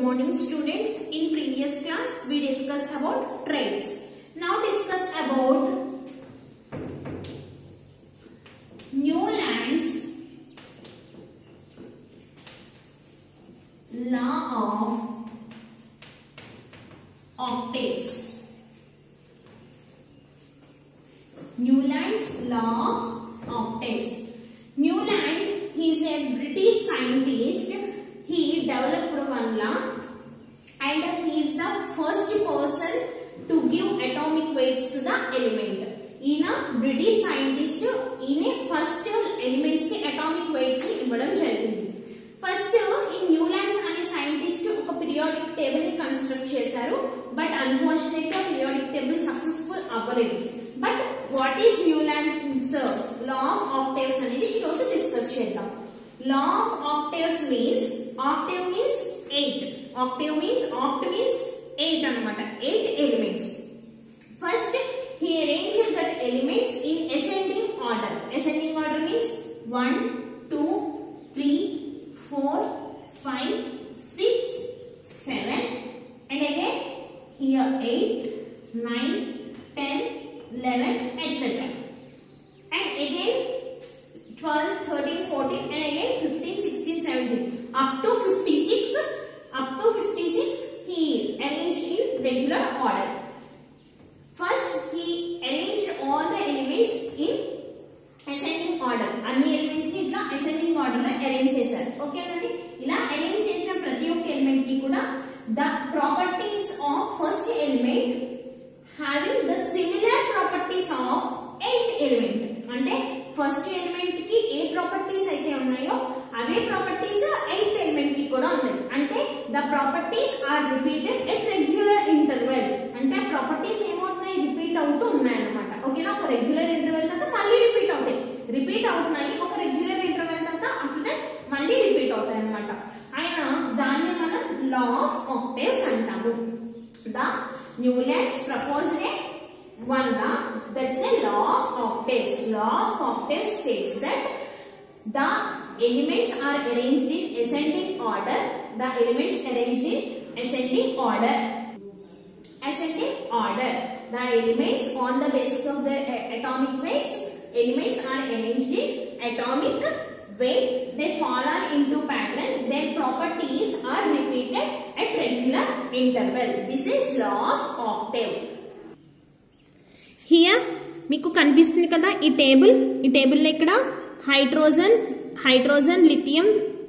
morning students. In previous class we discussed about traits. Now discuss about Newland's law of octaves. Newland's law of octaves. Newlands, he is a British scientist. He developed one law and he is the first person to give atomic weights to the element. ఈయన British scientist ఈయన first elements కి atomic weights ఇవ్వడం జరిగింది first ఈ Newlands అనే scientist ఒక periodic table ని construct చేశారు బట్ అన్ఫార్చునేట్ గా పీరియాడిక్ టేబుల్ సక్సెస్ఫుల్ అవ్వలేదు but what is Newlands law of octaves అనేది ఈ రోజు డిస్కస్ చేద్దాం law of octaves means octave means eight octave means oct means eight అన్నమాట eight elements first he arranged that elements in ascending order ascending order means 1 2 3 4 5 6 7 and again here 8 9 10 11 etc and again 12 13 14 and again 15 16 17 up to 56 up to 56 he arranged in regular order First, he arranged all the elements in ascending order. అన్ని elements ని ఇట్లా ascending order లో arrange చేశారు ఓకేనండి ఇలా arrange చేసిన ప్రతి ఒక్క ఎలిమెంట్ కి కూడా the properties of first element having the similar properties of eighth element అంటే ఫస్ట్ ఎలిమెంట్ కి ఏ ప్రాపర్టీస్ అయితే ఉన్నాయో అవే ప్రాపర్టీస్ ఎయిత్ ఎలిమెంట్ కి కూడా ఉన్నాయి అంటే the properties are repeated at regular interval అంటే ఆ ప్రాపర్టీస్ ఏమవుతున్నాయి రిపీట్ అవుతూ ఉన్నాయి అనమాట ఓకేనా ఒక రెగ్యులర్ ఇంటర్వెల్ తర్వాత మళ్ళీ రిపీట్ అవుతాయి రిపీట్ అవుతున్నాయి ఒక రెగ్యులర్ ఇంటర్వెల్ తర్వాత ఆఫ్టర్ దట్ మళ్ళీ రిపీట్ అవుతాయి అనమాట ఆయన దాన్ని మనం లా ఆఫ్ ఆక్టేవ్స్ అంటాము the Newlands proposed a one law that's a law of octaves law of octaves states that the elements are arranged in ascending order the elements arranged in ascending order ascending order the elements on the basis of their a- atomic weights elements are arranged in atomic weight they fall on into pattern their properties are repeated at regular interval this is law of octave here మీకు కనిపిస్తుంది కదా ఈ table ఈ టేబుల్లో ఇక్కడ hydrogen hydrogen lithium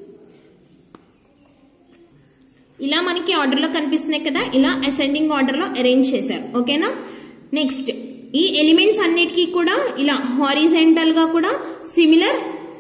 ఇలా మనకి ఆర్డర్లో కనిపిస్తున్నాయి కదా ఇలా అసెండింగ్ ఆర్డర్లో అరేంజ్ చేశారు ఓకేనా నెక్స్ట్ ఈ ఎలిమెంట్స్ అన్నిటికీ కూడా ఇలా హారిజెంటల్ గా కూడా సిమిలర్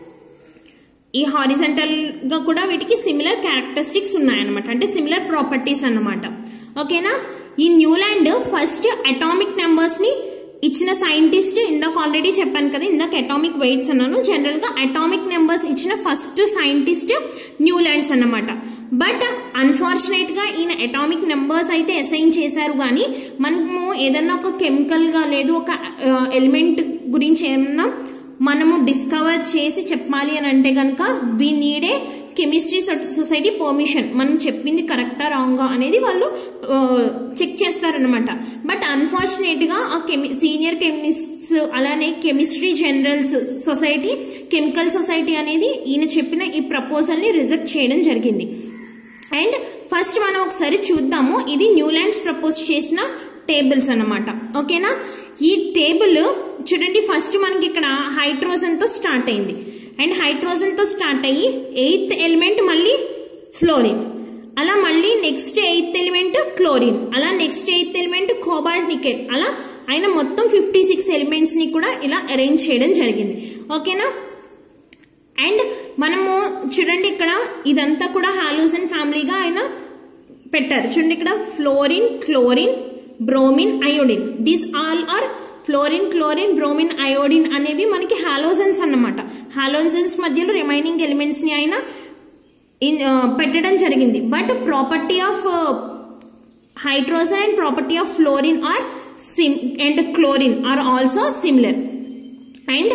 ఈ హారిజెంటల్ గా కూడా వీటికి సిమిలర్ క్యారెక్టరిస్టిక్స్ ఉన్నాయన్నమాట అంటే సిమిలర్ ప్రాపర్టీస్ అన్నమాట ఓకేనా ఈ న్యూలాండ్ ఫస్ట్ అటామిక్ నెంబర్స్ ని ఇచ్చిన సైంటిస్ట్ ఇందాక ఆల్రెడీ చెప్పాను కదా ఇందాక అటామిక్ వెయిట్స్ అన్నాను జనరల్ గా అటామిక్ నెంబర్స్ ఇచ్చిన ఫస్ట్ సైంటిస్ట్ న్యూలాండ్స్ అన్నమాట బట్ అన్ఫార్చునేట్ గా ఈయన అటామిక్ నెంబర్స్ అయితే అసైన్ చేశారు కానీ మనము ఏదన్నా ఒక కెమికల్ గా లేదు ఒక ఎలిమెంట్ గురించి ఏమన్నా మనము డిస్కవర్ చేసి చెప్పాలి అని అంటే కనుక వి నీడే కెమిస్ట్రీ సొసైటీ పర్మిషన్ మనం చెప్పింది కరెక్టా రాంగా అనేది వాళ్ళు చెక్ చేస్తారనమాట బట్ అన్ఫార్చునేట్ గా ఆ కెమి సీనియర్ కెమిస్ట్స్ అలానే chemistry journals society chemical society అనేది ఈయన చెప్పిన ఈ ప్రపోజల్ ని రిజెక్ట్ చేయడం జరిగింది అండ్ ఫస్ట్ మనం ఒకసారి చూద్దాము ఇది న్యూలాండ్స్ ప్రపోజ్ చేసిన టేబుల్స్ అన్నమాట ఓకేనా ఈ టేబుల్ చూడండి ఫస్ట్ మనకి ఇక్కడ హైడ్రోజన్ తో స్టార్ట్ అయింది అండ్ హైడ్రోజన్ తో స్టార్ట్ అయ్యి ఎయిత్ ఎలిమెంట్ మళ్ళీ ఫ్లోరిన్ అలా మళ్ళీ నెక్స్ట్ ఎయిత్ ఎలిమెంట్ క్లోరిన్ అలా next eighth element cobalt nickel అలా ఆయన మొత్తం ఫిఫ్టీ సిక్స్ ఎలిమెంట్స్ ని కూడా ఇలా అరేంజ్ చేయడం జరిగింది ఓకేనా అండ్ మనము చూడండి ఇక్కడ ఇదంతా కూడా హాలోజన్ ఫ్యామిలీగా ఆయన పెట్టారు చూడండి ఇక్కడ fluorine chlorine bromine iodine these all are fluorine chlorine bromine iodine అనేవి మనకి హాలోజన్స్ అన్నమాట హాలోజన్స్ మధ్యలో రిమైనింగ్ ఎలిమెంట్స్ ని ఆయన ఇన్ పెట్టడం జరిగింది but property of hydrogen and property of fluorine are సిమ్ and chlorine are also similar and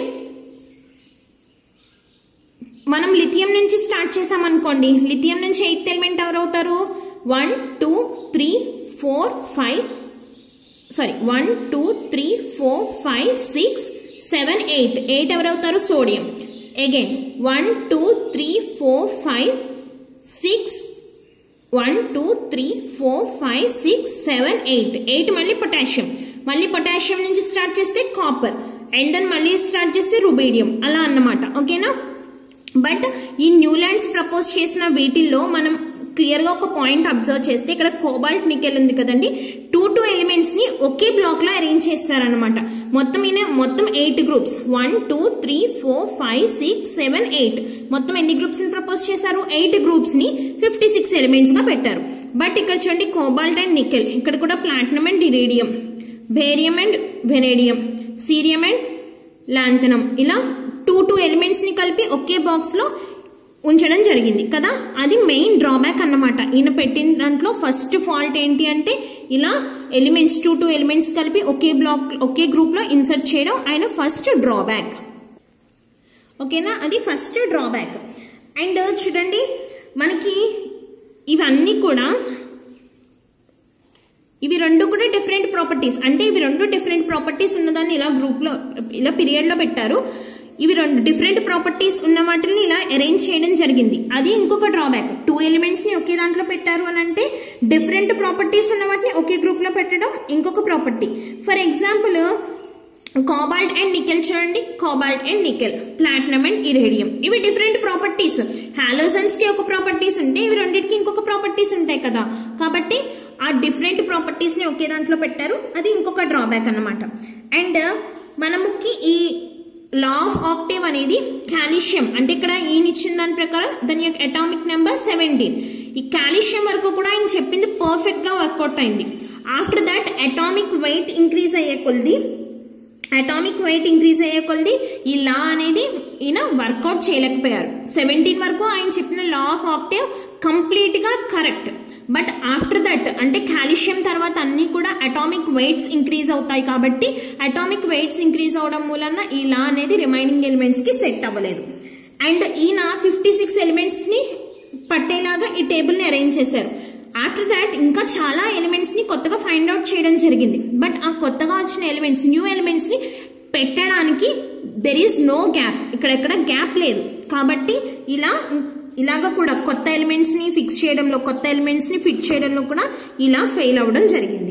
మనం లిథియం నుంచి స్టార్ట్ చేసాం అనుకోండి లిథియం నుంచి ఎయిత్ ఎలిమెంట్ ఎవరు అవుతారు one two three four five sorry one two three four five six seven eight eight ఎవరవుతారు sodium again one two three four five six one two three four five six seven eight eight మళ్ళీ potassium మళ్ళీ potassium నుంచి start చేస్తే copper and then మళ్ళీ start చేస్తే rubidium అలా అన్నమాట ఓకేనా బట్ ఈ న్యూలాండ్స్ ప్రపోజ్ చేసిన వీటిల్లో మనం క్లియర్ గా ఒక పాయింట్ అబ్జర్వ్ చేస్తే ఇక్కడ కోబాల్ట్ నికెల్ ఉంది కదండి టూ టూ ఎలిమెంట్స్ ని ఒకే బ్లాక్ లో అరేంజ్ చేస్తారనమాట మొత్తం ఈయన మొత్తం eight groups one two three four five six seven eight మొత్తం ఎన్ని గ్రూప్స్ ని ప్రపోజ్ చేశారు ఎయిట్ గ్రూప్స్ ని ఫిఫ్టీ సిక్స్ ఎలిమెంట్స్ గా పెట్టారు బట్ ఇక్కడ చూడండి కోబాల్ట్ అండ్ నికెల్ ఇక్కడ కూడా platinum and iridium barium and vanadium cerium and lanthanum ఇలా టూ టూ ఎలిమెంట్స్ ని కలిపి ఒకే బాక్స్ లో ఉంచడం జరిగింది కదా అది మెయిన్ డ్రాబ్యాక్ అన్నమాట ఈయన పెట్టిన దాంట్లో ఫస్ట్ ఫాల్ట్ ఏంటి అంటే ఇలా ఎలిమెంట్స్ టూ టూ ఎలిమెంట్స్ కలిపి ఒకే బ్లాక్ ఒకే గ్రూప్ లో ఇన్సర్ట్ చేయడం ఆయన ఫస్ట్ డ్రాబ్యాక్ ఓకేనా అది ఫస్ట్ డ్రాబ్యాక్ అండ్ చూడండి మనకి ఇవన్నీ కూడా ఇవి రెండు కూడా డిఫరెంట్ ప్రాపర్టీస్ అంటే ఇవి రెండు డిఫరెంట్ ప్రాపర్టీస్ ఉన్నదాన్ని ఇలా గ్రూప్ లో ఇలా పీరియడ్ లో పెట్టారు ఇవి రెండు డిఫరెంట్ ప్రాపర్టీస్ ఉన్న వాటిని ఇలా అరేంజ్ చేయడం జరిగింది అది ఇంకొక డ్రాబ్యాక్ టూ ఎలిమెంట్స్ ని ఒకే దాంట్లో పెట్టారు అని అంటే డిఫరెంట్ ప్రాపర్టీస్ ఉన్న వాటిని ఒకే గ్రూప్ లో పెట్టడం ఇంకొక property for example cobalt and nickel చూడండి cobalt and nickel platinum and iridium ఇవి డిఫరెంట్ ప్రాపర్టీస్ హాలోజన్స్ కి ఒక ప్రాపర్టీస్ ఉంటే ఇవి రెండింటికి ఇంకొక ప్రాపర్టీస్ ఉంటాయి కదా కాబట్టి ఆ డిఫరెంట్ ప్రాపర్టీస్ ని ఒకే దాంట్లో పెట్టారు అది ఇంకొక డ్రాబ్యాక్ అన్నమాట అండ్ మనముకి ఈ లా ఆఫ్ ఆక్టేవ్ అనేది కాల్షియం అంటే ఇక్కడ ఈయన ఇచ్చిన దాని ప్రకారం దాని యొక్క అటామిక్ నెంబర్ సెవెంటీన్ ఈ కాల్షియం వరకు కూడా ఆయన చెప్పింది పర్ఫెక్ట్ గా వర్కౌట్ అయింది after that atomic weight increase అయ్యే కొద్ది అటామిక్ వెయిట్ ఇంక్రీజ్ అయ్యే కొద్ది ఈ లా అనేది ఈయన వర్కౌట్ చేయలేకపోయారు సెవెంటీన్ వరకు ఆయన చెప్పిన లా ఆఫ్ ఆక్టేవ్ కంప్లీట్ గా కరెక్ట్ బట్ ఆఫ్టర్ దట్ అంటే కాల్షియం తర్వాత అన్ని కూడా అటామిక్ వెయిట్స్ ఇంక్రీజ్ అవుతాయి కాబట్టి అటామిక్ వెయిట్స్ ఇంక్రీజ్ అవడం మూలన ఈ లా అనేది రిమైనింగ్ ఎలిమెంట్స్ కి సెట్ అవ్వలేదు అండ్ ఈయన ఫిఫ్టీ సిక్స్ ఎలిమెంట్స్ ని పట్టేలాగా ఈ టేబుల్ ని అరేంజ్ చేశారు ఆఫ్టర్ దాట్ ఇంకా చాలా ఎలిమెంట్స్ ని కొత్తగా ఫైండ్ అవుట్ చేయడం జరిగింది బట్ ఆ కొత్తగా వచ్చిన ఎలిమెంట్స్ న్యూ ఎలిమెంట్స్ ని పెట్టడానికి దెర్ ఈస్ నో గ్యాప్ ఇక్కడెక్కడ గ్యాప్ లేదు కాబట్టి ఇలా ఇలాగ కూడా కొత్త ఎలిమెంట్స్ ని ఫిక్స్ చేయడంలో కొత్త ఎలిమెంట్స్ ని ఫిట్ చేయడంలో కూడా ఇలా ఫెయిల్ అవ్వడం జరిగింది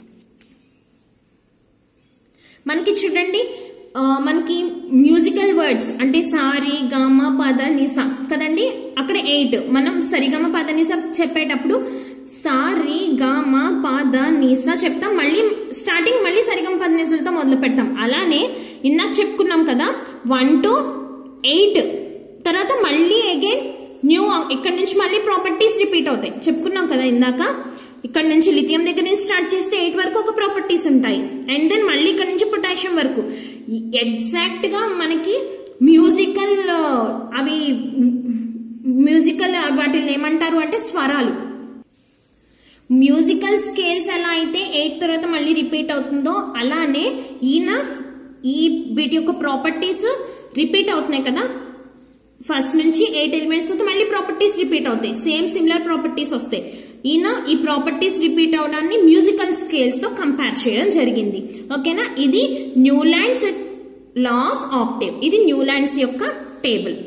మనకి చూడండి ఆ, మనకి మ్యూజికల్ వర్డ్స్ అంటే సారి గమ పద నిస కదండి అక్కడ ఎయిట్ మనం సరిగమ పద నిస చెప్పేటప్పుడు సారి గమ పద నిస చెప్తాం మళ్ళీ స్టార్టింగ్ మళ్ళీ సరిగమ పద నిసలతో మొదలు పెడతాం అలానే ఇందాక చెప్పుకున్నాం కదా వన్ టు ఎయిట్ తర్వాత మళ్ళీ అగైన్ న్యూ ఇక్కడ నుంచి మళ్ళీ ప్రాపర్టీస్ రిపీట్ అవుతాయి చెప్పుకున్నాం కదా ఇందాక ఇక్కడ నుంచి లిథియం దగ్గర నుంచి స్టార్ట్ చేస్తే ఎయిట్ వరకు ఒక ప్రాపర్టీస్ ఉంటాయి అండ్ దెన్ మళ్ళీ ఇక్కడ నుంచి పొటాషియం వరకు ఎగ్జాక్ట్ గా మనకి మ్యూజికల్ అవి మ్యూజికల్ వాటిని ఏమంటారు అంటే స్వరాలు మ్యూజికల్ స్కేల్స్ ఎలా అయితే ఎయిట్ తర్వాత మళ్ళీ రిపీట్ అవుతుందో అలానే ఈయన ఈ వీటి యొక్క ప్రాపర్టీస్ రిపీట్ అవుతున్నాయి కదా ఫస్ట్ నుంచి ఎయిట్ ఎలిమెంట్స్ తర్వాత మళ్ళీ ప్రాపర్టీస్ రిపీట్ అవుతాయి సేమ్ సిమిలర్ ప్రాపర్టీస్ వస్తాయి ఈయన ఈ ప్రాపర్టీస్ రిపీట్ అవడాన్ని మ్యూజికల్ స్కేల్స్ తో కంపేర్ చేయడం జరిగింది ఓకేనా ఇది న్యూలాండ్స్ లా ఆఫ్ ఆక్టేవ్ ఇది న్యూలాండ్స్ యొక్క టేబుల్